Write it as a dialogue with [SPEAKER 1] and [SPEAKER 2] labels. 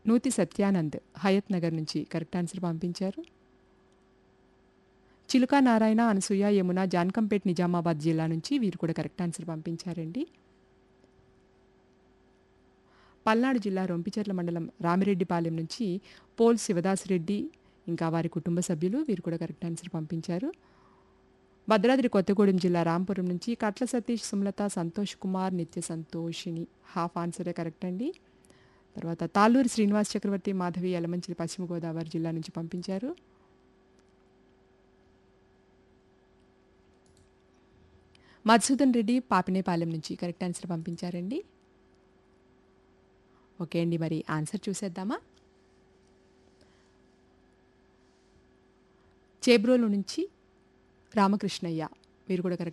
[SPEAKER 1] నూతి సత్యానంద్ హయత్ నగర్ నుంచి correct answer పంపించారు చిలుక నారాయణ అనసూయ యమున జాన్కంపేట్ నిజామాబాద్ జిల్లా నుంచి వీరు కూడా కరెక్ట్ ఆన్సర్ పంపించారండి పల్నాడు జిల్లా రొంపిచెర్ల మండలం రామిరెడ్డిపాలెం నుంచి పోల్ శివదాసిరెడ్డి ఇంకా వారి కుటుంబ సభ్యులు వీరు కూడా కరెక్ట్ ఆన్సర్ పంపించారు భద్రాద్రి కొత్తగూడెం జిల్లా రాంపురం నుంచి కట్ల సతీష్ సుమలత సంతోష్ కుమార్ నిత్య సంతోషిని హాఫ్ ఆన్సరే కరెక్ట్ అండి తర్వాత తాళ్ళూరి శ్రీనివాస్ చక్రవర్తి మాధవి యలమంచిలి పశ్చిమ గోదావరి జిల్లా నుంచి పంపించారు మధుసూదన్ రెడ్డి పాపినేపాలెం నుంచి కరెక్ట్ ఆన్సర్ పంపించారండి ఓకే అండి మరి ఆన్సర్ చూసేద్దామా చేబ్రోలు నుంచి రామకృష్ణయ్య మీరు కూడా కరెక్ట్